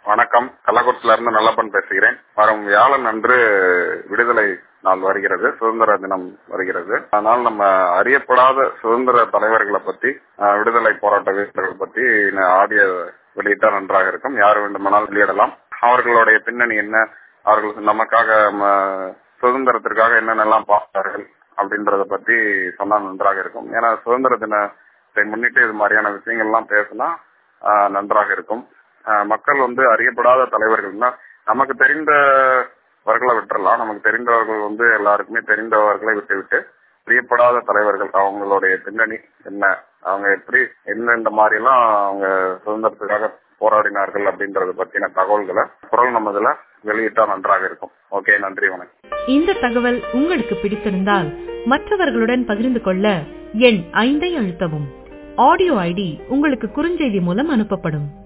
வணக்கம் கள்ளக்குறிச்சியில இருந்து நல்லப்பன் பேசுகிறேன் வரும் வியாழன் அன்று விடுதலை நாள் வருகிறது சுதந்திர தினம் வருகிறது அதனால் நம்ம அறியப்படாத சுதந்திர தலைவர்களை பத்தி அஹ், விடுதலை போராட்ட வீரர்கள் பத்தி ஆடியோ வெளியிட்டா நன்றாக இருக்கும் யார் வேண்டுமானாலும் வெளியிடலாம் அவர்களுடைய பின்னணி என்ன அவர்கள் நமக்காக ம, சுதந்திரத்திற்காக என்னென்னலாம் பார்த்தார்கள் அப்படின்றத பத்தி சொன்னா நன்றாக இருக்கும் ஏன்னா சுதந்திர தினத்தை முன்னிட்டு இது மாதிரியான விஷயங்கள்லாம் பேசினா ஆஹ், நன்றாக இருக்கும் ஆஹ், மக்கள் வந்து அறியப்படாத தலைவர்கள்னா நமக்கு தெரிந்தவர்களை விட்டுறலாம் நமக்கு தெரிந்தவர்கள் வந்து எல்லாருக்குமே தெரிந்தவர்களை விட்டுவிட்டு அறியப்படாத தலைவர்கள் அவங்களுடைய பின்னணி என்ன அவங்க எப்படி எந்தெந்த மாதிரி எல்லாம் அவங்க சுதந்திரத்துக்காக போராடினார்கள் அப்படின்றத பத்தின தகவல்களை குரல் நமதுல வெளியிட்டா நன்றாக இருக்கும் ஓகே நன்றி வணக்கம் இந்த தகவல் உங்களுக்கு பிடித்திருந்தால் மற்றவர்களுடன் பகிர்ந்து கொள்ள எண் ஐந்தை அழுத்தவும் ஆடியோ ஐடி உங்களுக்கு குறுஞ்செய்தி மூலம் அனுப்பப்படும்